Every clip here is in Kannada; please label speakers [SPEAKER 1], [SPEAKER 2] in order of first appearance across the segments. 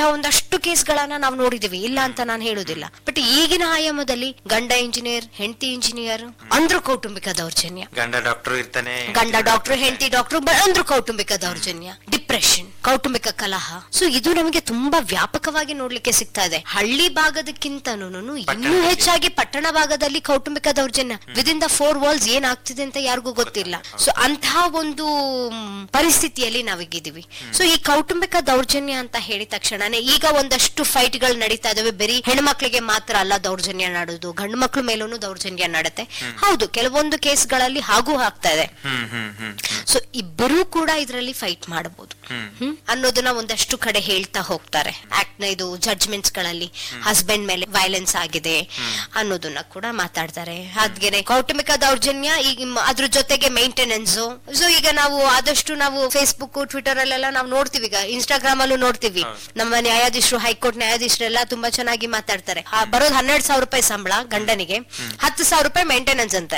[SPEAKER 1] ಒಂದಷ್ಟು ಕೇಸ್ಗಳನ್ನ ನಾವು ನೋಡಿದೀವಿ ಇಲ್ಲ ಅಂತ ನಾನು ಹೇಳುದಿಲ್ಲ ಬಟ್ ಈಗಿನ ಆಯಾಮದಲ್ಲಿ ಗಂಡ ಇಂಜಿನಿಯರ್ ಹೆಂಡತಿ ಇಂಜಿನಿಯರ್ ಅಂದ್ರು ಕೌಟುಂಬಿಕ ದೌರ್ಜನ್ಯ
[SPEAKER 2] ಗಂಡ ಡಾಕ್ಟರ್ ಇರ್ತಾನೆ
[SPEAKER 1] ಗಂಡ ಡಾಕ್ಟರ್ ಹೆಂಡತಿ ಡಾಕ್ಟರ್ ಅಂದ್ರು ಕೌಟುಂಬಿಕ ದೌರ್ಜನ್ಯ ಡಿಪ್ರೆಷನ್ ಕೌಟುಂಬಿಕ ಕಲಹ ಸೊ ಇದು ನಮಗೆ ತುಂಬಾ ವ್ಯಾಪಕವಾಗಿ ನೋಡ್ಲಿಕ್ಕೆ ಸಿಗ್ತಾ ಇದೆ ಹಳ್ಳಿ ಭಾಗದಕ್ಕಿಂತನೂ ಇನ್ನೂ
[SPEAKER 2] ಪಟ್ಟಣದಲ್ಲಿ.
[SPEAKER 1] ಹೆಚ್ಚಾಗಿ ಪಟ್ಟಣ ಭಾಗದಲ್ಲಿ ಕೌಟುಂಬಿಕ ದೌರ್ಜನ್ಯ ವಿದಿನ್ ದ ಫೋರ್ ವಾಲ್ಸ್ ಏನಾಗ್ತಿದೆ ಅಂತ ಯಾರಿಗೂ ಗೊತ್ತಿಲ್ಲ ಸೊ ಅಂತಹ ಒಂದು ಮ್, ಪರಿಸ್ಥಿತಿಯಲ್ಲಿ ನಾವೀಗಿದ್ದೀವಿ ಸೊ ಈ ಕೌಟುಂಬಿಕ ದೌರ್ಜನ್ಯ ಅಂತ ಹೇಳಿದ ತಕ್ಷಣನೇ ಈಗ ಒಂದಷ್ಟು ಫೈಟ್ ಗಳು ನಡೀತಾ ಇದಾವೆ ಬರೀ ಹೆಣ್ಮಕ್ಳಿಗೆ ಮಾತ್ರ ಅಲ್ಲ ದೌರ್ಜನ್ಯ ನಡೆದು ಗಂಡು ಮಕ್ಳ ಮೇಲೂ ದೌರ್ಜನ್ಯ ನಡುತ್ತೆ ಹೌದು ಕೆಲವೊಂದು ಕೇಸ್ಗಳಲ್ಲಿ ಹಾಗೂ ಆಗ್ತಾ ಇದೆ
[SPEAKER 2] ಹ್ಮ್ ಹ್ಮ್ ಹ್ಮ್ ಹ್ಮ್
[SPEAKER 1] ಸೊ ಇಬ್ಬರೂ ಕೂಡ ಇದರಲ್ಲಿ ಫೈಟ್ ಮಾಡಬಹುದು ಹ್ಮ್ ಅನ್ನೋದನ್ನ ಒಂದಷ್ಟು ಕಡೆ ಹೇಳ್ತಾ ಹೋಗ್ತಾರೆ ಆಕ್ಟ್ ನ ಇದು ಜಡ್ಜ್ಮೆಂಟ್ಸ್ ಗಳಲ್ಲಿ ಹಸ್ಬೆಂಡ್ ಮೇಲೆ ವೈಲೆನ್ಸ್ ಆಗಿದೆ ಅನ್ನೋದನ್ನ ಕೂಡ ಮಾತಾಡ್ತಾರೆ ಹಾಗೇನೆ ಕೌಟುಂಬಿಕ ದೌರ್ಜನ್ಯ ಈಗ ಮ- ಅದ್ರ ಜೊತೆಗೆ ಮೇಂಟೆನೆನ್ಸ್ ಸೊ ಈಗ ನಾವು ಆದಷ್ಟು ನಾವು ಫೇಸ್ಬುಕ್ ಟ್ವಿಟರ್ ಅಲ್ಲೆಲ್ಲ ನಾವು ನೋಡ್ತೀವಿ ಈಗ ಇನ್ಸ್ಟಾಗ್ರಾಮ್ ಅಲ್ಲೂ ನೋಡ್ತೀವಿ ನಮ್ಮ ನ್ಯಾಯಾಧೀಶರು ಹೈಕೋರ್ಟ್ ನ್ಯಾಯಾಧೀಶರೆಲ್ಲ ತುಂಬಾ ಚೆನ್ನಾಗಿ ಮಾತಾಡ್ತಾರೆ ಆ, ಬರೋದು ಹನ್ನೆರಡು ಸಾವಿರ ರೂಪಾಯಿ ಸಂಬಳ ಗಂಡನಿಗೆ ಹತ್ತು ಸಾವಿರ ರೂಪಾಯಿ ಮೇಂಟೆನೆನ್ಸ್ ಅಂತೆ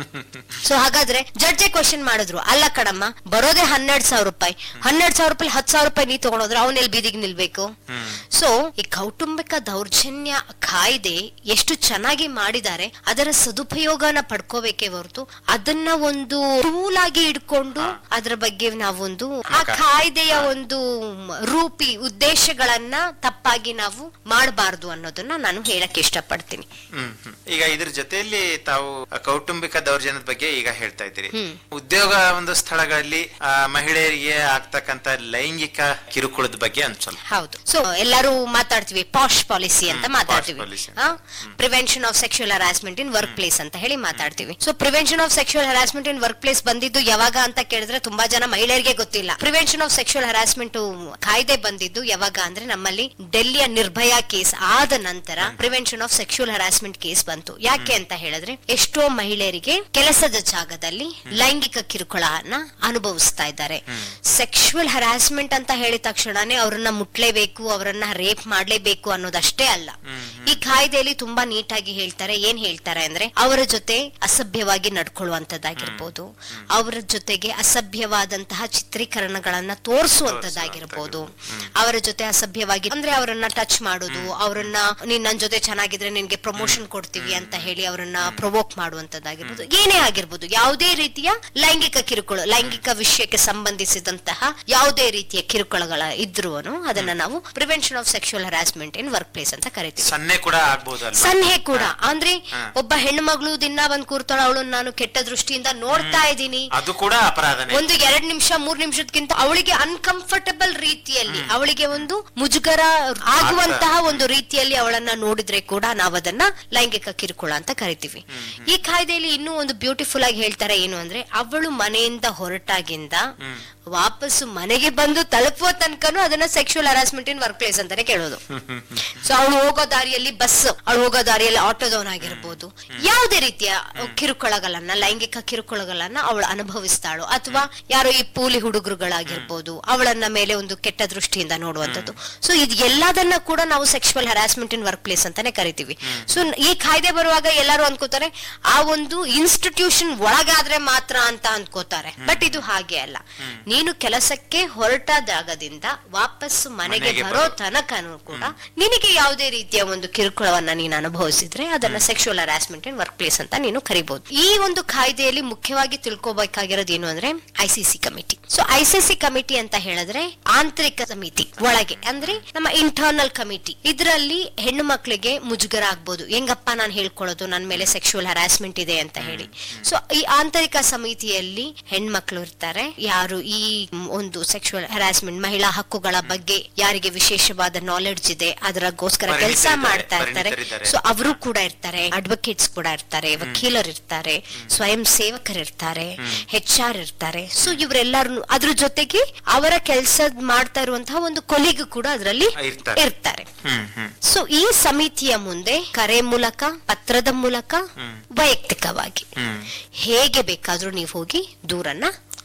[SPEAKER 1] ಸೊ ಹಾಗಾದ್ರೆ ಜಡ್ಜೆ ಕ್ವಶನ್ ಮಾಡಿದ್ರು ಅಲ್ಲ ಕಣಮ್ಮ ಬರೋದೇ ಹನ್ನೆರಡ್ ಸಾವಿರ ರೂಪಾಯಿ ಹನ್ನೆರಡ್ ಸಾವಿರ ರೂಪಾಯಿ ಹತ್ತು ಸಾವಿರ ರೂಪಾಯಿ ನೀ ತಗೊಂಡೋದ್ರೆ ಅವನೆಲ್ಲಿ ಬೀದಿಗೆ ನಿಲ್ಬೇಕು ಸೊ ಈ ಕೌಟುಂಬಿಕ ದೌರ್ಜನ್ಯ ಕಾಯ್ದೆ ಎಷ್ಟು ಚೆನ್ನಾಗಿ ಮಾಡಿದ್ದಾರೆ ಅದರ ಸದುಪಯೋಗನ ಪಡ್ಕೋಬೇಕೇ ಹೊರತು ಅದನ್ನ ಒಂದು ಟೂಲ್ ಆಗಿ ಇಟ್ಕೊಂಡು ಅದರ ಬಗ್ಗೆ ನಾವೊಂದು ಆ ಕಾಯ್ದೆಯ ಒಂದು ರೂಪಿ ಉದ್ದೇಶಗಳನ್ನ ತಪ್ಪಾಗಿ ನಾವು ಮಾಡಬಾರ್ದು ಅನ್ನೋದನ್ನ ನಾನು ಹೇಳಕ್ ಇಷ್ಟಪಡ್ತೀನಿ
[SPEAKER 2] ಹ್ಮ್ ಹ್ಮ್. ಈಗ ಇದ್ರ ಜೊತೆಯಲ್ಲಿ ತಾವು ಕೌಟುಂಬಿಕ ದೌರ್ಜನ್ಯದ ಬಗ್ಗೆ ಈಗ ಹೇಳ್ತಾ ಇದ್ದೀರಿ ಉದ್ಯೋಗ ಒಂದು ಸ್ಥಳಗಳಲ್ಲಿ ಆ, ಮಹಿಳೆಯರಿಗೆ ಆಗ್ತಕ್ಕಂತ ಲೈಂಗಿಕ ಕಿರುಕುಳದ ಬಗ್ಗೆ ಒಂದ್ ಸ್ವಲ್ಪ
[SPEAKER 1] ಹೌದು ಸೊ ಎಲ್ಲರೂ ಮಾತಾಡ್ತೀವಿ ಪಾಶ್ ಪಾಲಿಸಿ ಅಂತ ಮಾತಾಡ್ತೀವಿ
[SPEAKER 2] policy.
[SPEAKER 1] Prevention of sexual harassment in workplace ಅಂತ ಹೇಳಿ ಮಾತಾಡ್ತೀವಿ so prevention of sexual harassment in workplace ಬಂದಿದ್ದು ಯಾವಾಗ ಅಂತ ಕೇಳಿದ್ರೆ ತುಂಬಾ ಜನ ಮಹಿಳೆಯರಿಗೆ ಗೊತ್ತಿಲ್ಲ ಪ್ರಿವೆನ್ಷನ್ ಆಫ್ ಸೆಕ್ಷುವಲ್ ಹರಾಸ್ಮೆಂಟ್ ಕಾಯ್ದೆ ಬಂದಿದ್ದು ಯಾವಾಗ ಅಂದ್ರೆ ನಮ್ಮಲ್ಲಿ ಡೆಲ್ಲಿಯ ನಿರ್ಭಯ ಕೇಸ್ ಆದ ನಂತರ prevention of sexual harassment case ಬಂತು ಯಾಕೆ ಅಂತ ಹೇಳಿದ್ರೆ ಎಷ್ಟೋ ಮಹಿಳೆಯರಿಗೆ ಕೆಲಸದ ಜಾಗದಲ್ಲಿ ಲೈಂಗಿಕ ಕಿರುಕುಳನ ಅನುಭವಿಸ್ತಾ ಇದ್ದಾರೆ ಸೆಕ್ಷುವಲ್ ಹರಾಸ್ಮೆಂಟ್ ಅಂತ ಹೇಳಿದ ತಕ್ಷಣನೇ ಅವರನ್ನ ಮುಟ್ಲೇಬೇಕು ಅವರನ್ನ ರೇಪ್ ಮಾಡ್ಲೇಬೇಕು ಅನ್ನೋದಷ್ಟೇ ಅಲ್ಲ ಈ ಕಾಯ್ದೆಯಲ್ಲಿ ತುಂಬಾ ನೀಟಾಗಿ ಹೇಳ್ತಾರೆ ಏನ್ ಹೇಳ್ತಾರೆ ಅಂದ್ರೆ ಅವರ ಜೊತೆ ಅಸಭ್ಯವಾಗಿ ನಡ್ಕೊಳ್ಳುವಂತದ್ದಾಗಿರ್ಬೋದು ಅವರ ಜೊತೆಗೆ ಅಸಭ್ಯವಾದಂತಹ ಚಿತ್ರೀಕರಣಗಳನ್ನ ತೋರಿಸುವಂತದ್ದಾಗಿರ್ಬೋದು ಅವರ ಜೊತೆ ಅಸಭ್ಯವಾಗಿ ಅಂದ್ರೆ ಅವರನ್ನ ಟಚ್ ಮಾಡೋದು ಅವರನ್ನ ನೀನ್ ನನ್ ಜೊತೆ ಚೆನ್ನಾಗಿದ್ರೆ ನಿನ್ಗೆ ಪ್ರಮೋಷನ್ ಕೊಡ್ತೀವಿ ಅಂತ ಹೇಳಿ ಅವರನ್ನ ಪ್ರೊವೋಕ್ ಮಾಡುವಂತದ್ದಾಗಿರ್ಬೋದು ಏನೇ ಆಗಿರ್ಬೋದು ಯಾವುದೇ ರೀತಿಯ ಲೈಂಗಿಕ ಕಿರುಕುಳ ಲೈಂಗಿಕ ವಿಷಯಕ್ಕೆ ಸಂಬಂಧಿಸಿದಂತಹ ಯಾವುದೇ ರೀತಿಯ ಕಿರುಕುಳಗಳ ಇದ್ರು ಅದನ್ನ ನಾವು prevention of sexual harassment in workplace ಅಂತ ಕರಿತೀವಿ
[SPEAKER 2] ಸನ್ನೆ ಕೂಡ ಆಗ್ಬಹುದಲ್ವಾ
[SPEAKER 1] ಸನ್ಹೆ ಕೂಡ ಅಂದ್ರೆ
[SPEAKER 2] ಹಾ.
[SPEAKER 1] ಒಬ್ಬ ಹೆಣ್ಣು ಮಗಳು ದಿನ ಬಂದ್ ಕೂರ್ತಾಳ ಅವಳನ್ನ ನಾನು ಕೆಟ್ಟ ದೃಷ್ಟಿಯಿಂದ ನೋಡ್ತಾ ಇದ್ದೀನಿ
[SPEAKER 2] ಅದು ಕೂಡ ಅಪರಾಧನೇ
[SPEAKER 1] ಒಂದು ಎರಡ್ ನಿಮಿಷ ಮೂರ್ ನಿಮಿಷಕ್ಕಿಂತ ಅವಳಿಗೆ ಅನ್ಕಂಫರ್ಟಬಲ್ ರೀತಿಯಲ್ಲಿ ಅವಳಿಗೆ ಒಂದು ಮುಜುಗರ ಆಗುವಂತಹ ಒಂದು ರೀತಿಯಲ್ಲಿ ಅವಳನ್ನ ನೋಡಿದ್ರೆ ಕೂಡ ನಾವು ಅದನ್ನ ಲೈಂಗಿಕ ಕಿರುಕುಳ ಅಂತ ಕರಿತೀವಿ ಈ ಕಾಯ್ದೆಯಲ್ಲಿ ಇನ್ನೂ ಒಂದು ಬ್ಯೂಟಿಫುಲ್ ಆಗಿ ಹೇಳ್ತಾರೆ ಏನು ಅಂದ್ರೆ ಅವಳು ಮನೆಯಿಂದ ಹೊರಟಾಗಿಂದ ವಾಪಸ್ಸು ಮನೆಗೆ ಬಂದು ತಲುಪುವ ತನಕನೂ ಅದನ್ನ sexual harassment in workplace ಅಂತಾನೆ ಕೇಳೋದು ಸೊ ಅವಳು ಹೋಗೋ ದಾರಿಯಲ್ಲಿ ಬಸ್ ಅವಳು ಹೋಗೋ ದಾರಿಯಲ್ಲಿ ಆಟೋದವನಾಗಿರ್ಬೋದು ಯಾವುದೇ ರೀತಿಯ ಕಿರುಕುಳಗಳನ್ನ ಲೈಂಗಿಕ ಕಿರುಕುಳಗಳನ್ನ ಅವಳು ಅನುಭವಿಸ್ತಾಳೋ ಅಥವಾ ಯಾರೋ ಈ ಪೂಲಿ ಹುಡುಗರುಗಳಾಗಿರ್ಬೋದು ಅವಳನ್ನ ಮೇಲೆ ಒಂದು ಕೆಟ್ಟ ದೃಷ್ಟಿಯಿಂದ ನೋಡುವಂತದ್ದು ಸೊ ಇದು ಎಲ್ಲದನ್ನ ಕೂಡ ನಾವು sexual harassment in workplace ಅಂತಾನೆ ಕರಿತೀವಿ ಸೊ ಈ ಕಾಯ್ದೆ ಬರುವಾಗ ಎಲ್ಲರೂ ಅನ್ಕೋತಾರೆ ಆ ಒಂದು ಇನ್ಸ್ಟಿಟ್ಯೂಷನ್ ಒಳಗಾದ್ರೆ ಮಾತ್ರ ಅಂತ ಅನ್ಕೋತಾರೆ ಬಟ್ ಇದು ಹಾಗೆ ಅಲ್ಲ ನೀನು ಕೆಲಸಕ್ಕೆ ಹೊರಟ ಜಾಗದಿಂದ ವಾಪಸ್ಸು ಮನೆಗೆ
[SPEAKER 2] ಮನೆಗೆ
[SPEAKER 1] ಬರೋ
[SPEAKER 2] ಬರೋ-
[SPEAKER 1] ತನಕನೂ ಕೂಡ ನಿನಗೆ ಯಾವುದೇ ರೀತಿಯ ಒಂದು ಕಿರುಕುಳವನ್ನ ನೀನು ಅನುಭವಿಸಿದ್ರೆ ಅದನ್ನ sexual harassment in workplace ಅಂತ ನೀನು ಕರಿಬಹುದು ಈ ಒಂದು ಕಾಯ್ದೆಯಲ್ಲಿ ಮುಖ್ಯವಾಗಿ ತಿಳ್ಕೊಬೇಕಾಗಿರೋದು ಏನು ಅಂದ್ರೆ ICC committee so ICC committee ಅಂತ ಹೇಳಿದ್ರೆ ಆಂತರಿಕ ಸಮಿತಿ ಒಳಗೆ ಅಂದ್ರೆ ನಮ್ಮ ಇಂಟರ್ನಲ್ ಕಮಿಟಿ ಇದರಲ್ಲಿ ಹೆಣ್ಣು ಮಕ್ಕಳಿಗೆ ಮುಜುಗರ ಆಗ್ಬೋದು ಹೆಂಗಪ್ಪ ನಾನು ಹೇಳ್ಕೊಳ್ಳೋದು ನನ್ನ ಮೇಲೆ ಸೆಕ್ಷುವಲ್ ಹರಾಸ್ಮೆಂಟ್ ಇದೆ ಅಂತ ಹೇಳಿ ಸೊ ಈ ಆಂತರಿಕ ಸಮಿತಿಯಲ್ಲಿ ಹೆಣ್ಮಕ್ಳು ಇರ್ತಾರೆ ಯಾರು ಈ ಮ್, ಒಂದು ಸೆಕ್ಷುವಲ್ ಹರಾಸ್ಮೆಂಟ್ ಮಹಿಳಾ ಹಕ್ಕುಗಳ ಬಗ್ಗೆ ಯಾರಿಗೆ ವಿಶೇಷವಾದ ನಾಲೆಡ್ಜ್ ಇದೆ ಅದರಗೋಸ್ಕರ ಕೆಲಸ
[SPEAKER 2] ಪರಿಣಿತರಿದ್ದಾರೆ,
[SPEAKER 1] ಮಾಡ್ತಾ ಇರ್ತಾರೆ
[SPEAKER 2] ಪರಿಣಿತರಿದ್ದಾರೆ.
[SPEAKER 1] ಸೊ ಅವರು ಕೂಡ ಇರ್ತಾರೆ ಅಡ್ವೊಕೇಟ್ಸ್ ಕೂಡ ಇರ್ತಾರೆ ವಕೀಲರು ಇರ್ತಾರೆ ಸ್ವಯಂ ಸೇವಕರಿರ್ತಾರೆ ಹೆಚ್ ಆರ್ ಇರ್ತಾರೆ ಸೊ ಇವರೆಲ್ಲರೂ ಅದ್ರ ಜೊತೆಗೆ ಅವರ ಕೆಲಸ ಮಾಡ್ತಾ ಇರುವಂತಹ ಒಂದು ಕೊಲಿಗ್ ಕೂಡ ಅದರಲ್ಲಿ
[SPEAKER 2] ಇರ್ತಾರೆ.
[SPEAKER 1] ಇರ್ತಾರೆ
[SPEAKER 2] ಹ್ಮ್ ಹ್ಮ್
[SPEAKER 1] ಸೊ ಈ ಸಮಿತಿಯ ಮುಂದೆ ಕರೆ ಮೂಲಕ ಪತ್ರದ ಮೂಲಕ ವೈಯಕ್ತಿಕವಾಗಿ
[SPEAKER 2] ಹ್ಮ್
[SPEAKER 1] ಹೇಗೆ ಬೇಕಾದ್ರೂ ನೀವು ಹೋಗಿ ದೂರನ್ನ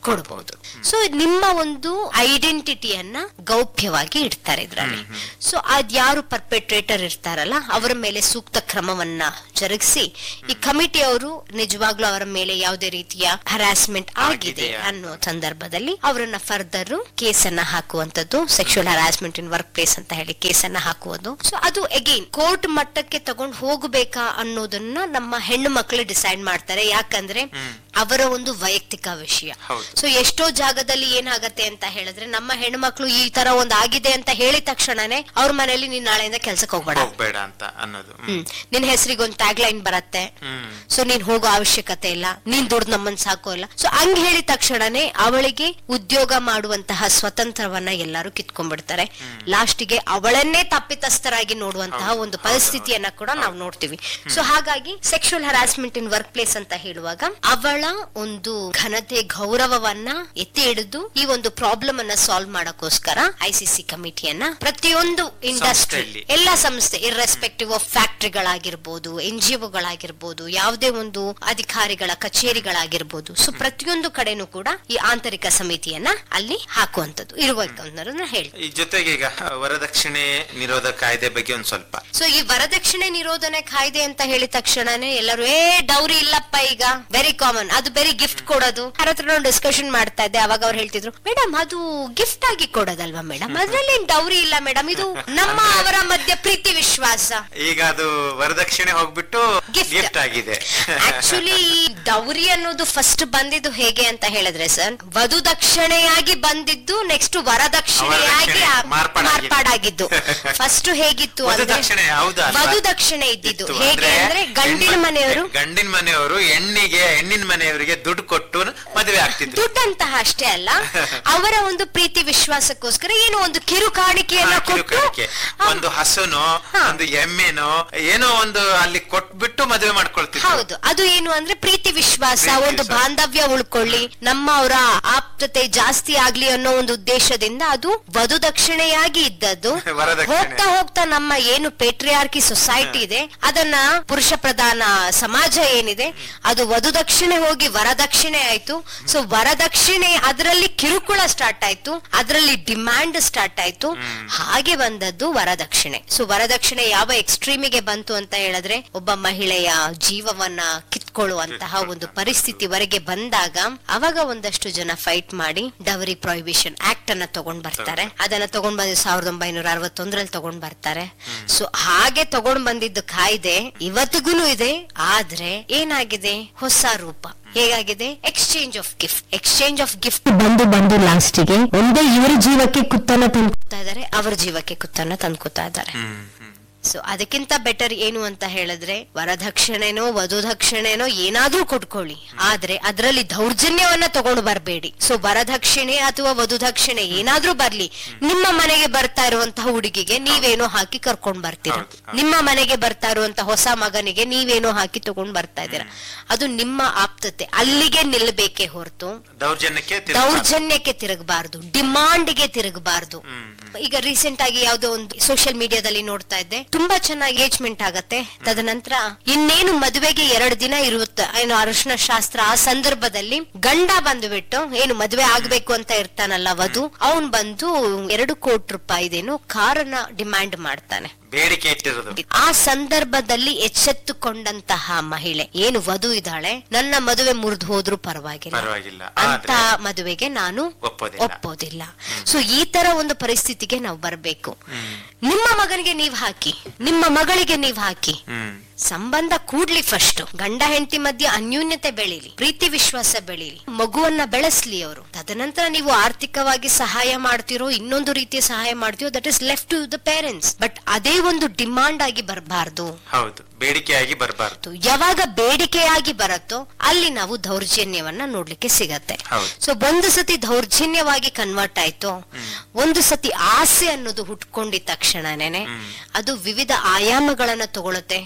[SPEAKER 2] ಕೊಡ್ಬಹುದು
[SPEAKER 1] ಸೊ ನಿಮ್ಮ ಒಂದು ಐಡೆಂಟಿಟಿಯನ್ನ ಗೌಪ್ಯವಾಗಿ ಇಡ್ತಾರೆ ಇದ್ರಲ್ಲಿ ಸೊ ಅದ್ ಯಾರು ಪರ್ಪೆಟ್ರೇಟರ್ ಇರ್ತಾರಲ್ಲ ಅವರ ಮೇಲೆ ಸೂಕ್ತ ಕ್ರಮವನ್ನ ಜರುಗಿಸಿ ಈ ಕಮಿಟಿ ಅವರು ನಿಜವಾಗ್ಲೂ ಅವರ ಮೇಲೆ ಯಾವುದೇ ರೀತಿಯ ಹರಾಸ್ಮೆಂಟ್ ಆಗಿದೆ
[SPEAKER 2] ಆಗಿದೆಯಾ?
[SPEAKER 1] ಅನ್ನೋ ಸಂದರ್ಭದಲ್ಲಿ ಅವರನ್ನ ಫರ್ದರ್ ಕೇಸನ್ನ ಹಾಕುವಂತದ್ದು sexual harassment in workplace ಅಂತ ಹೇಳಿ ಕೇಸನ್ನ ಹಾಕುವುದು ಸೊ ಅದು ಅಗೈನ್ ಕೋರ್ಟ್ ಮಟ್ಟಕ್ಕೆ ತಗೊಂಡು ಹೋಗಬೇಕಾ ಅನ್ನೋದನ್ನ ನಮ್ಮ ಹೆಣ್ಣು ಮಕ್ಕಳು ಡಿಸೈಡ್ ಮಾಡ್ತಾರೆ ಯಾಕಂದ್ರೆ ಅವರ ಒಂದು ವೈಯಕ್ತಿಕ ವಿಷಯ
[SPEAKER 2] ಹೌದು.
[SPEAKER 1] ಸೊ ಎಷ್ಟೋ ಜಾಗದಲ್ಲಿ ಏನಾಗತ್ತೆ ಅಂತ ಹೇಳಿದ್ರೆ ನಮ್ಮ ಹೆಣ್ಣು ಮಕ್ಕಳು ಈ ತರ ಒಂದ್ ಆಗಿದೆ ಅಂತ ಹೇಳಿದ ತಕ್ಷಣನೇ ಅವ್ರ ಮನೇಲಿ ನೀನ್ ನಾಳೆಯಿಂದ ಕೆಲ್ಸಕ್ಕೆ ಹೋಗ್ಬೇಡ
[SPEAKER 2] ಹೋಗ್ಬೇಡ ಅಂತ ಅನ್ನೋದು ಹ್ಮ್.
[SPEAKER 1] ಹ್ಮ್ ನಿನ್ ಹೆಸರಿಗೆ ಒಂದು ಟ್ಯಾಗ್ ಲೈನ್ ಬರತ್ತೆ
[SPEAKER 2] ಹ್ಮ್
[SPEAKER 1] ಸೊ ನೀನ್ ಹೋಗೋ ಅವಶ್ಯಕತೆ ಇಲ್ಲ ನೀನ್ ದುಡ್ಡು ನಮ್ಮನ್ ಸಾಕೋ ಇಲ್ಲ ಸೊ ಹಂಗ್ ಹೇಳಿದ ತಕ್ಷಣನೇ ಅವಳಿಗೆ ಉದ್ಯೋಗ ಮಾಡುವಂತಹ ಸ್ವತಂತ್ರವನ್ನ ಎಲ್ಲರೂ ಕಿತ್ಕೊಂಡ್ಬಿಡ್ತಾರೆ ಲಾಸ್ಟಿಗೆ ಅವಳನ್ನೇ ತಪ್ಪಿತಸ್ಥರಾಗಿ ನೋಡುವಂತಹ ಒಂದು ಪರಿಸ್ಥಿತಿಯನ್ನ ಕೂಡ ನಾವು ನೋಡ್ತೀವಿ ಸೊ ಹಾಗಾಗಿ sexual harassment in workplace ಅಂತ ಹೇಳುವಾಗ ಅವಳ ಒಂದು ಘನತೆ ಗೌರವವನ್ನ ಎತ್ತಿ ಹಿಡಿದು ಈ ಒಂದು ಪ್ರಾಬ್ಲಮ್ ಅನ್ನ ಸಾಲ್ವ್ ಮಾಡಕ್ಕೋಸ್ಕರ ಐಸಿಸಿ ಕಮಿಟಿಯನ್ನ ಪ್ರತಿಯೊಂದು ಇಂಡಸ್ಟ್ರಿ
[SPEAKER 2] ಸಂಸ್ಥೆಯಲ್ಲಿ.
[SPEAKER 1] ಎಲ್ಲಾ ಸಂಸ್ಥೆ ಇರ್ರೆಸ್ಪೆಕ್ಟಿವ್ ಆಫ್ ಫ್ಯಾಕ್ಟರಿಗಳಾಗಿರ್ಬೋದು ಎನ್ ಜಿ ಒಗಳಾಗಿರ್ಬೋದು ಯಾವುದೇ ಒಂದು ಅಧಿಕಾರಿಗಳ ಕಚೇರಿಗಳಾಗಿರ್ಬೋದು ಸೊ ಪ್ರತಿಯೊಂದು ಕಡೆನೂ ಕೂಡ ಈ ಆಂತರಿಕ ಸಮಿತಿಯನ್ನ ಅಲ್ಲಿ ಹಾಕುವಂತದ್ದು ಇರಬೇಕು ಅನ್ನೋದನ್ನ ಹೇಳಿ
[SPEAKER 2] ಈ ಜೊತೆಗೆ ಈಗ ವರದಕ್ಷಿಣೆ ನಿರೋಧ ಕಾಯ್ದೆ ಬಗ್ಗೆ ಒಂದ್ ಸ್ವಲ್ಪ
[SPEAKER 1] ಸೊ ಈ ವರದಕ್ಷಿಣೆ ನಿರೋಧನೆ ಕಾಯ್ದೆ ಅಂತ ಹೇಳಿದ ತಕ್ಷಣನೇ ಎಲ್ಲರೂ ಏ ಡೌರಿ ಇಲ್ಲಪ್ಪ ಈಗ ವೆರಿ ಕಾಮನ್ ಅದು ಬೇರೆ ಗಿಫ್ಟ್ ಕೊಡೋದು ಯಾರ ಹತ್ರ ಡಿಸ್ಕಷನ್ ಮಾಡ್ತಾ ಇದ್ದೆ ಅವಾಗ ಅವ್ರು ಹೇಳ್ತಿದ್ರು ಮೇಡಮ್ ಅದು ಗಿಫ್ಟ್ ಆಗಿ ಕೊಡೋದಲ್ವಾ ಮೇಡಮ್ ಅದ್ರಲ್ಲಿ ಡೌರಿ ಇಲ್ಲ ಮೇಡಮ್ ಇದು ನಮ್ಮ ಅವರ ಮಧ್ಯೆ ಪ್ರೀತಿ ವಿಶ್ವಾಸ
[SPEAKER 2] ಈಗ ಅದು ವರದಕ್ಷಿಣೆ ಹೋಗ್ಬಿಟ್ಟು
[SPEAKER 1] Gift.
[SPEAKER 2] ಗಿಫ್ಟ್ ಆಗಿದೆ
[SPEAKER 1] ಆಕ್ಚುಲಿ ಈ ಡೌರಿ ಅನ್ನೋದು ಫಸ್ಟ್ ಬಂದಿದ್ದು ಹೇಗೆ ಅಂತ ಹೇಳಿದ್ರೆ ಸರ್ ವಧು ದಕ್ಷಿಣೆಯಾಗಿ ಬಂದಿದ್ದು ನೆಕ್ಸ್ಟ್ ವರದಕ್ಷಿಣೆಯಾಗಿ
[SPEAKER 2] ವರದಕ್ಷಿಣೆ
[SPEAKER 1] ಆ-
[SPEAKER 2] ಮಾರ್ಪಾಡಾಗಿದ್ದು.
[SPEAKER 1] ಮಾರ್ಪಾಡಾಗಿದ್ದು ಫಸ್ಟ್ ಹೇಗಿತ್ತು
[SPEAKER 2] ವಧು
[SPEAKER 1] ಅಂದ್ರೆ
[SPEAKER 2] ದಕ್ಷಿಣೆ ಹೌದಾ ಅಲ್ವಾ?
[SPEAKER 1] ವಧು ದಕ್ಷಿಣೆ ಇದ್ದಿದ್ದು
[SPEAKER 2] ಇತ್ತು.
[SPEAKER 1] ಹೇಗೆ ಅಂದ್ರೆ ಗಂಡಿನ
[SPEAKER 2] ಹೆಣ್ಮ-
[SPEAKER 1] ಮನೆಯವರು
[SPEAKER 2] ಗಂಡಿನ ಮನೆಯವರು ಹೆಣ್ಣಿಗೆ ಹೆಣ್ಣಿನ ಮನೆಯವರಿಗೆ ದುಡ್ಡು ಕೊಟ್ಟು ಮದುವೆ ಆಗ್ತಿದ್ರು
[SPEAKER 1] ದುಡ್ಡಂತಹ ಅಷ್ಟೇ ಅಲ್ಲ ಅವರ ಒಂದು ಪ್ರೀತಿ ವಿಶ್ವಾಸಕ್ಕೋಸ್ಕರ ಏನೋ ಒಂದು ಕಿರು ಕಾಣಿಕೆಯನ್ನ
[SPEAKER 2] ಹಾ, ಕಿರು
[SPEAKER 1] ಕೊಟ್ಟು
[SPEAKER 2] ಕಾಣಿಕೆ. ಒಂದು ಹಸುನೋ
[SPEAKER 1] ಹಾ.
[SPEAKER 2] ಒಂದು ಎಮ್ಮೆನೋ ಏನೋ ಒಂದು ಅಲ್ಲಿ ಕೊಟ್ಬಿಟ್ಟು ಮದುವೆ ಮಾಡ್ಕೊಳ್ತಿದ್ರು
[SPEAKER 1] ಹೌದು ಅದು ಏನು ಅಂದ್ರೆ ಪ್ರೀತಿ ವಿಶ್ವಾಸ
[SPEAKER 2] ಪ್ರೀತಿ
[SPEAKER 1] ಒಂದು
[SPEAKER 2] ವಿಶ್ವಾಸ.
[SPEAKER 1] ಬಾಂಧವ್ಯ ಉಳ್ಕೊಳ್ಳಿ ನಮ್ಮ ಅವರ ಆಪ್ತತೆ ಜಾಸ್ತಿ ಆಗ್ಲಿ ಅನ್ನೋ ಒಂದು ಉದ್ದೇಶದಿಂದ ಅದು ವಧು ದಕ್ಷಿಣೆಯಾಗಿ ಇದ್ದದ್ದು
[SPEAKER 2] ವರದಕ್ಷಿಣೆ.
[SPEAKER 1] ಹೋಗ್ತಾ ಹೋಗ್ತಾ ನಮ್ಮ ಏನು ಪೇಟ್ರಿಯಾರ್ಕಿ ಸೊಸೈಟಿ ಇದೆ ಅದನ್ನ ಪುರುಷ ಪ್ರಧಾನ ಸಮಾಜ ಏನಿದೆ ಅದು ವಧು ದಕ್ಷಿಣೆ ಹೋಗಿ ವರದಕ್ಷಿಣೆ ಆಯ್ತು ಸೊ ವರದಕ್ಷಿಣೆ ಅದರಲ್ಲಿ ಕಿರುಕುಳ ಸ್ಟಾರ್ಟ್ ಆಯ್ತು ಅದರಲ್ಲಿ ಡಿಮ್ಯಾಂಡ್ ಸ್ಟಾರ್ಟ್ ಆಯ್ತು ಹಾಗೆ ಬಂದದ್ದು ವರದಕ್ಷಿಣೆ ಸೊ ವರದಕ್ಷಿಣೆ ಯಾವ ಎಕ್ಸ್ಟ್ರೀಮಿಗೆ ಬಂತು ಅಂತ ಹೇಳಿದ್ರೆ ಒಬ್ಬ ಮಹಿಳೆಯ ಜೀವವನ್ನ ಕಿತ್ಕೊಳ್ಳುವಂತಹ ಒಂದು ಪರಿಸ್ಥಿತಿವರೆಗೆ ಬಂದಾಗ ಅವಾಗ ಒಂದಷ್ಟು ಜನ ಫೈಟ್ ಮಾಡಿ ಡವರಿ ಪ್ರೊಹಿಬಿಷನ್ ಆಕ್ಟ್ ಅನ್ನ ತಗೊಂಡ್ ಬರ್ತಾರೆ ಅದನ್ನ ತಗೊಂಡ್ ಬಂದು ಸಾವಿರದ ಒಂಬೈನೂರ ಅರವತ್ತೊಂದರಲ್ಲಿ ತಗೊಂಡ್ ಬರ್ತಾರೆ ಸೊ ಹಾಗೆ ತಗೊಂಡ್ ಬಂದಿದ್ದು ಕಾಯ್ದೆ ಇವತ್ತಿಗೂ ಇದೆ ಆದ್ರೆ ಏನಾಗಿದೆ ಹೊಸ ರೂಪ ಹೇಗಾಗಿದೆ exchange of gift exchange of gift ಬಂದು ಬಂದು ಲಾಸ್ಟಿಗೆ ಒಂದೇ ಇವರ ಜೀವಕ್ಕೆ ಕುತ್ತನ್ನ ತಂದ್ಕೊತಾ ಇದಾರೆ ಅವರ ಜೀವಕ್ಕೆ ಕುತ್ತನ್ನ ತಂದ್ಕೊತಾ ಇದ್ದಾರೆ
[SPEAKER 2] ಹ್ಮ್ ಹ್ಮ್
[SPEAKER 1] ಸೊ ಅದಕ್ಕಿಂತ ಬೆಟರ್ ಏನು ಅಂತ ಹೇಳಿದ್ರೆ ವರದಕ್ಷಿಣೆನೋ ವಧುದಕ್ಷಿಣೆನೋ ಏನಾದ್ರೂ ಕೊಟ್ಕೊಳ್ಳಿ ಆದ್ರೆ ಅದರಲ್ಲಿ ದೌರ್ಜನ್ಯವನ್ನ ತಗೊಂಡು ಬರಬೇಡಿ ಸೊ ವರದಕ್ಷಿಣೆ ಅಥವಾ ವಧುದಕ್ಷಿಣೆ ಏನಾದ್ರೂ ಬರ್ಲಿ ನಿಮ್ಮ ಮನೆಗೆ ಬರ್ತಾ ಇರುವಂತಹ ಹುಡುಗಿಗೆ ನೀವೇನೋ ಹಾಕಿ ಕರ್ಕೊಂಡ್ ಬರ್ತೀರಾ
[SPEAKER 2] ಹೌದು, ಹೌದು.
[SPEAKER 1] ನಿಮ್ಮ ಮನೆಗೆ ಬರ್ತಾ ಇರುವಂತಹ ಹೊಸ ಮಗನಿಗೆ ನೀವೇನೋ ಹಾಕಿ ತಗೊಂಡ್ ಬರ್ತಾ ಇದ್ದೀರಾ ಅದು ನಿಮ್ಮ ಆಪ್ತತೆ ಅಲ್ಲಿಗೆ ನಿಲ್ಬೇಕೇ ಹೊರತು
[SPEAKER 2] ದೌರ್ಜನ್ಯಕ್ಕೆ ತಿರುಗ್ಬಾರ್ದು.
[SPEAKER 1] ದೌರ್ಜನ್ಯಕ್ಕೆ ತಿರುಗಬಾರ್ದು ಡಿಮಾಂಡ್ಗೆ ತಿರುಗಬಾರ್ದು ಈಗ ರೀಸೆಂಟ್ ಆಗಿ ಯಾವ್ದೋ ಒಂದು ಸೋಷಿಯಲ್ ಮೀಡಿಯಾದಲ್ಲಿ ನೋಡ್ತಾ ಇದ್ದೆ ತುಂಬಾ ಚೆನ್ನಾಗಿ ಎಂಗೇಜ್ಮೆಂಟ್ ಆಗತ್ತೆ ತದನಂತರ ಇನ್ನೇನು ಮದುವೆಗೆ ಎರಡು ದಿನ ಇರುತ್ತೆ ಏನು ಅರಿಶಿನ ಶಾಸ್ತ್ರ ಆ ಸಂದರ್ಭದಲ್ಲಿ ಗಂಡ ಬಂದ್ಬಿಟ್ಟು ಏನು ಮದುವೆ ಆಗ್ಬೇಕು ಅಂತ ಇರ್ತಾನಲ್ಲ ವಧು ಅವನ್ ಬಂದು ಎರಡು ಕೋಟಿ ರೂಪಾಯಿದೇನು ಕಾರನ್ನ ಡಿಮ್ಯಾಂಡ್ ಮಾಡ್ತಾನೆ
[SPEAKER 2] ಬೇಡಿಕೆ ಇಟ್ಟಿರೋದು
[SPEAKER 1] ಆ ಸಂದರ್ಭದಲ್ಲಿ ಎಚ್ಚೆತ್ತುಕೊಂಡಂತಹ ಮಹಿಳೆ ಏನು ವಧು ಇದ್ದಾಳೆ ನನ್ನ ಮದುವೆ ಮುರಿದು ಹೋದ್ರೂ ಪರವಾಗಿಲ್ಲ
[SPEAKER 2] ಪರವಾಗಿಲ್ಲ
[SPEAKER 1] ಅಂತ
[SPEAKER 2] ಆದ್ರೆ
[SPEAKER 1] ಮದುವೆಗೆ ನಾನು
[SPEAKER 2] ಒಪ್ಪೋದಿಲ್ಲ.
[SPEAKER 1] ಒಪ್ಪೋದಿಲ್ಲ ಸೊ ಈ ತರ ಒಂದು ಪರಿಸ್ಥಿತಿಗೆ ನಾವು ಬರಬೇಕು
[SPEAKER 2] ಹ್ಮ್
[SPEAKER 1] ನಿಮ್ಮ ಮಗನಿಗೆ ನೀವ್ ಹಾಕಿ ನಿಮ್ಮ ಮಗಳಿಗೆ ನೀವ್ ಹಾಕಿ
[SPEAKER 2] ಹ್ಮ್
[SPEAKER 1] ಸಂಬಂಧ ಕೂಡ್ಲಿ ಫಸ್ಟ್ ಗಂಡ ಹೆಂಡತಿ ಮಧ್ಯೆ ಅನ್ಯೂನ್ಯತೆ ಬೆಳೀಲಿ ಪ್ರೀತಿ ವಿಶ್ವಾಸ ಬೆಳೀಲಿ ಮಗುವನ್ನ ಬೆಳೆಸ್ಲಿ ಅವರು ತದನಂತರ ನೀವು ಆರ್ಥಿಕವಾಗಿ ಸಹಾಯ ಮಾಡ್ತಿರೋ ಇನ್ನೊಂದು ರೀತಿಯ ಸಹಾಯ ಮಾಡ್ತೀರೋ that is left to the parents but ಅದೇ ಒಂದು ಡಿಮಾಂಡ್ ಆಗಿ ಬರಬಾರ್ದು
[SPEAKER 2] ಹೌದು ಬೇಡಿಕೆಯಾಗಿ ಬರಬಾರ್ದು
[SPEAKER 1] ಯಾವಾಗ ಬೇಡಿಕೆಯಾಗಿ ಬರುತ್ತೋ ಅಲ್ಲಿ ನಾವು ದೌರ್ಜನ್ಯವನ್ನ ನೋಡ್ಲಿಕ್ಕೆ ಸಿಗತ್ತೆ
[SPEAKER 2] ಹೌದು.
[SPEAKER 1] ಸೊ ಒಂದು ಸತಿ ದೌರ್ಜನ್ಯವಾಗಿ ಕನ್ವರ್ಟ್ ಆಯ್ತು ಒಂದು ಸತಿ ಆಸೆ ಅನ್ನೋದು ಹುಟ್ಕೊಂಡಿದ ತಕ್ಷಣನೇ ಅದು ವಿವಿಧ ಆಯಾಮಗಳನ್ನ ತಗೊಳುತ್ತೆ ಫಿಸಿಕಲ್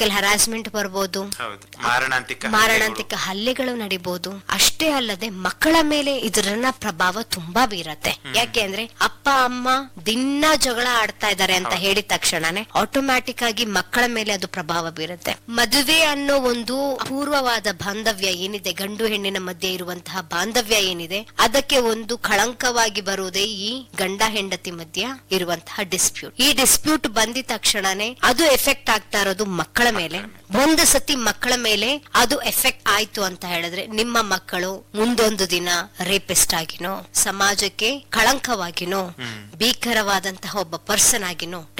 [SPEAKER 1] ಫಿಸಿಕಲ್ ಹರಾಸ್ಮೆಂಟ್ ಬರ್ಬೋದು
[SPEAKER 2] ಹೌದು ಮಾರಣಾಂತಿಕ
[SPEAKER 1] ಮಾರಣಾಂತಿಕ ಹಲ್ಲೆಗಳು ನಡಿಬಹುದು ಅಷ್ಟೇ ಅಲ್ಲದೆ ಮಕ್ಕಳ ಮೇಲೆ ಇದರನ್ನ ಪ್ರಭಾವ ತುಂಬಾ ಬೀರತ್ತೆ ಯಾಕೆ ಅಂದ್ರೆ ಅಪ್ಪ ಅಮ್ಮ ದಿನ ಜಗಳ ಆಡ್ತಾ ಇದ್ದಾರೆ ಅಂತ ಹೇಳಿದ ತಕ್ಷಣನೇ ಆಟೋಮ್ಯಾಟಿಕ್ ಆಗಿ ಮಕ್ಕಳ ಮೇಲೆ ಅದು ಪ್ರಭಾವ ಬೀರುತ್ತೆ ಮದುವೆ ಅನ್ನೋ ಒಂದು ಅಪೂರ್ವವಾದ ಬಾಂಧವ್ಯ ಏನಿದೆ ಗಂಡು ಹೆಣ್ಣಿನ ಮಧ್ಯೆ ಇರುವಂತಹ ಬಾಂಧವ್ಯ ಏನಿದೆ ಅದಕ್ಕೆ ಒಂದು ಕಳಂಕವಾಗಿ ಬರುವುದೇ ಈ ಗಂಡ ಹೆಂಡತಿ ಮಧ್ಯ ಇರುವಂತಹ ಡಿಸ್ಪ್ಯೂಟ್ ಈ ಡಿಸ್ಪ್ಯೂಟ್ ಬಂದಿದ ತಕ್ಷಣನೇ ಅದು ಎಫೆಕ್ಟ್ ಆಗ್ತಾ ಇರೋದು ಮಕ್ಕಳ ಮೇಲೆ ಒಂದು ಸತಿ ಮಕ್ಕಳ ಮೇಲೆ ಅದು ಎಫೆಕ್ಟ್ ಆಯ್ತು ಅಂತ ಹೇಳಿದ್ರೆ ನಿಮ್ಮ ಮಕ್ಕಳು ಮುಂದೊಂದು ದಿನ ರೇಪಿಸ್ಟ್ ಆಗಿನೋ ಸಮಾಜಕ್ಕೆ ಕಳಂಕವಾಗಿನೋ ಭೀಕರವಾದಂತಹ ಒಬ್ಬ ಪರ್ಸನ್ ಆಗಿನೋ